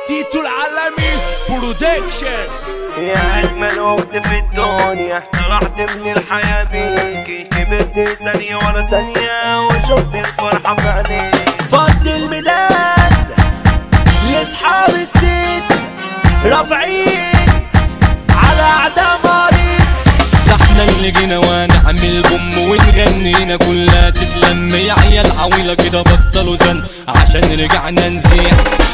تيتو العالمي برودكشن يا أجمل أخت في الدنيا طلعت من الحياة بيكي كبرت ثانية ورا ثانية وشفت الفرحة في عينيك فض الميدان لاصحاب السن رافعين على اعداء مريض ده احنا اللي جينا ونعمل بوم ونغنينا كلها تتلم يا عيال عويلة كده بطلوا زن عشان رجعنا نزيح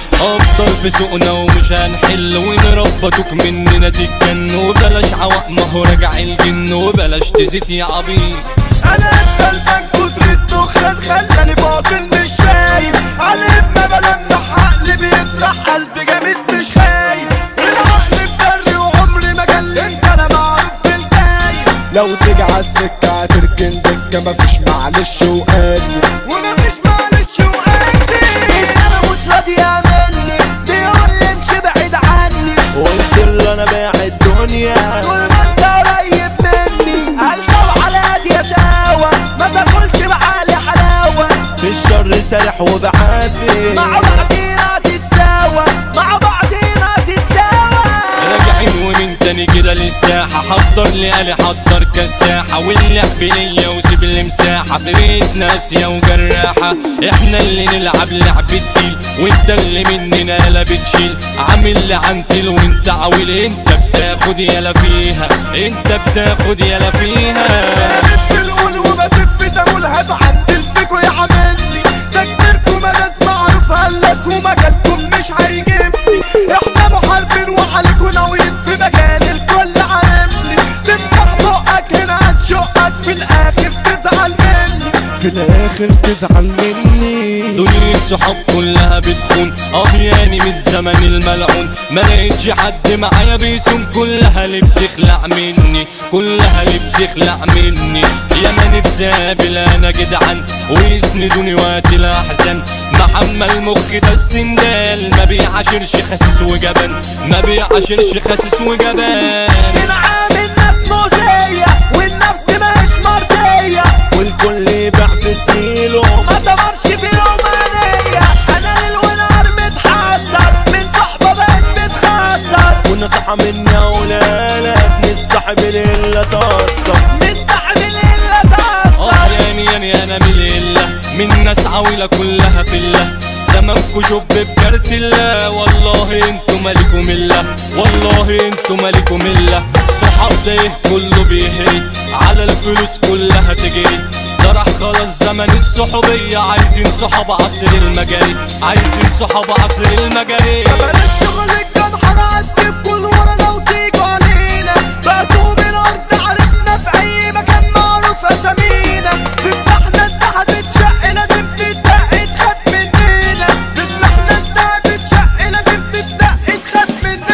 افضل في سوقنا ومش هنحل ونربطوك مننا تتجن وبلاش عوق ما هو راجع الجن وبلاش تزيد يا عبيط انا اتكلمك كتر الدخان خلاني فاصل مش شايف علم ما بلمح عقلي بيسرح قلبي جامد مش خايف العقل مدري وعمري ما كلمت انا معروف بالكايف لو تيجي عالسكة هتركن دكة مفيش معلش وقاسي ومفيش معلش وقاسي انا مش راضية مني بيقول لي امشي بعيد عني قلت له أنا بايع الدنيا طول ما انت قريب مني هلقوا على قد يا شاوة ما تاكلش بعالي حلاوة في الشر سارح وبعافي مع بعضينا تتساوى مع بعضينا تتساوى راجعين ومن تاني كده للساحة حضر لي قالي حضر كساحة واللعب ليا وسيب لي مساحة فريق ناسية وجراحة احنا اللي نلعب لعب تقيل وانت اللي مننا لا بتشيل عامل لي عنتل وانت عويل انت بتاخد يلا فيها انت بتاخد يلا فيها بس القول وبسف تقول هتعدل فيكوا يا عملي ده كبركوا ملاس معروف هلس ومجالكم مش هيجيبني احنا محاربين وحالكوا ناويين في مجال الكل عارفني تفتح بقك هنا هتشقك في الاخر تزعل مني في الاخر تزعل مني دنيا الصحاب كلها بتخون اغياني من الزمن الملعون ما لقيتش حد معايا بيسون كلها اللي بتخلع مني كلها اللي بتخلع مني يا ما نفسي اقابل انا جدعان ويسندوني وقت الاحزان محمى المخ ده السندال ما بيعاشرش خسيس وجبان ما بيعاشرش خسيس وجبان بنعامل ناس مؤذية والنفس مش مرضية والكل باع في سبيله ما دمرش في الأمانية أنا ليل ونهار متحسر من صحبة بقت بتخسر ونصحى مني اولادك مش صاحب الا تصر مش صاحب إلا تأثر اه يعني يعني انا من الله من ناس عويلة كلها في الله تمامكوا جب بكارت الله والله انتوا مالكم الله والله انتوا مالكم الله صحاب ده إيه كله بيهري على الفلوس كلها تجري ده راح خلاص زمن الصحوبية عايزين صحاب عصر المجاري عايزين صحاب عصر المجاري بلاش شغل الجنحر عدي بكل ورا لو تيجوا علينا بقتوا من الأرض عرفنا في أي مكان معروف أسامينا تسلحنا انت هتتشق لازم تتدق تخاف مننا تسلحنا انت هتتشق لازم تتدق تخاف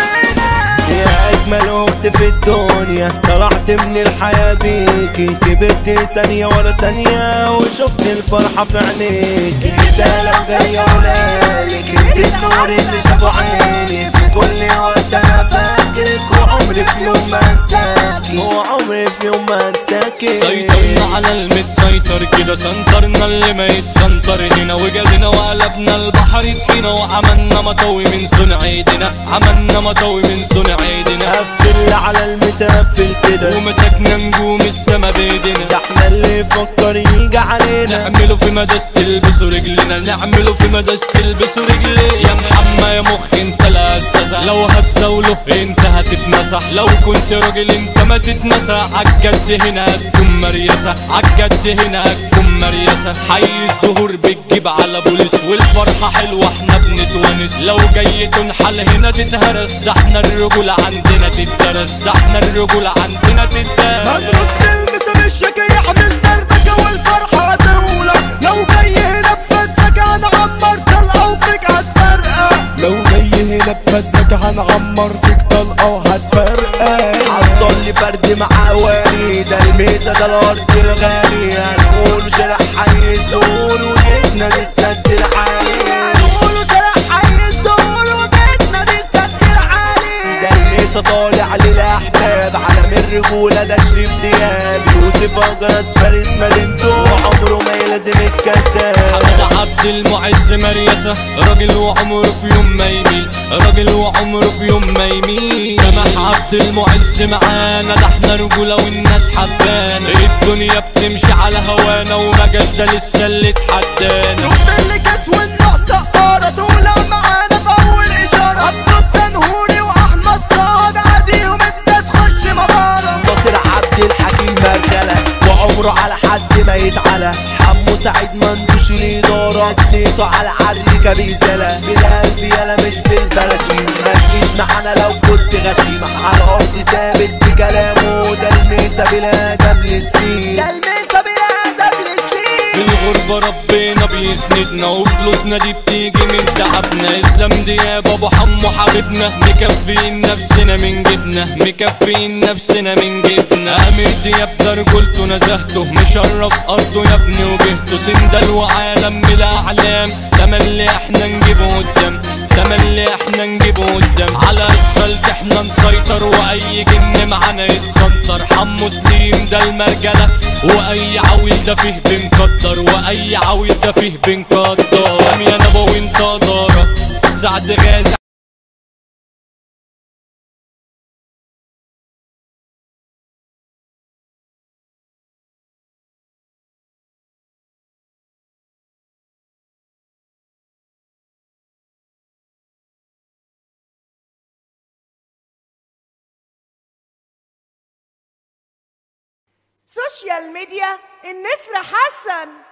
مننا يا اجمل اخت في الدنيا طلعت من الحياة بيكي كبرت ثانية ورا ثانية وشفت الفرحة في عينيكي رسالة جاية ولالك انت النور اللي شافه عيني في كل وقت انا فاكرك وعمري في يوم ما انساكي وعمري في يوم ما انساكي سيطرنا على المتسيطر كده سنطرنا اللي ما يتسنطر هنا وجدنا وقلبنا البحر طحينا وعملنا مطوي من صنع ايدنا عملنا مطوي من صنع ايدنا قفل على المتقفل كده ومسكنا نجوم السما بايدنا ده احنا اللي فكر يجي علينا نعمله في مدرسة تلبسوا رجلنا نعمله في مدرسة تلبسوا رجلي يا محمى يا مخ انت لا استزع لو هتزاوله انت هتتمسح لو كنت راجل انت ما تتمسح عالجد هنا هتكون مريسة عالجد هنا هتكون مريسة حي الزهور بتجيب على بوليس والفرحة حلوة احنا بنتونس لو جاي تنحل هنا تتهرس ده احنا الرجولة عندنا تتدرس ده احنا الرجولة عندنا تتدرس هنرص المسا بالشكا يعمل دربكة والفرحة هتولى لو جاي هنا بفزلك هنعمر طلقة وفيك هتفرقع لو جاي هنا بفزلك هنعمر فيك طلقة وهتفرقع عالضل فرد مع واني ده الميزة ده الارض الغالي هنقول شارع حي الزور وجبنا للسد العالي هنقولوا شارع حي الزهور وبيتنا دي السد العالي ده الميزة طالع للاحباب علم الرجولة ده شريف ديابي يوسف اجرس فارس مدينته وعمره ما يلازم الكذاب حمد عبد المعز مريسة راجل وعمره في يوم ما يميل راجل وعمره في يوم ما يميل سمح عبد المعز معانا ده احنا رجولة والناس حبانا الدنيا بتمشي على هوانا وما جاش ده لسه اللي اتحدانا شفت اللي كاس والنقص قارة طولع معانا في أول إشارة عبد السنهوري وأحمد طه عاديهم أنت تخش مباراة ناصر عبد الحكيم مرجلة وعمره على حد ما يتعلى حمو سعيد مندوش الإدارة سليته على عريكة بيزلة بالقلب يالا مش بالبلاشين ما تجيش معانا لو كنت غشيم على الأرض ثابت بكلامه ده الميسة بلا دبل سنين ده الميسة بلا دبل في سليم الغربة ربنا بيسندنا وفلوسنا دي بتيجي من تعبنا اسلام دياب ابو حمو حبيبنا مكفيين نفسنا من جبنا مكفيين نفسنا من جبنا امير دياب ده رجولته نزهته مشرف ارضه يا ابني وجهته سندل وعالم بلا اعلام تملي احنا نجيبه قدام تملي احنا نجيبه قدام على اسفلت احنا نسيطر واي جن معانا يتسنطر حمو سليم ده المرجله واي عويل ده فيه بنقدر واي عويل ده فيه بنقدر اسلام يا نبا وانت دارة سعد غازي سوشيال ميديا النسر حسن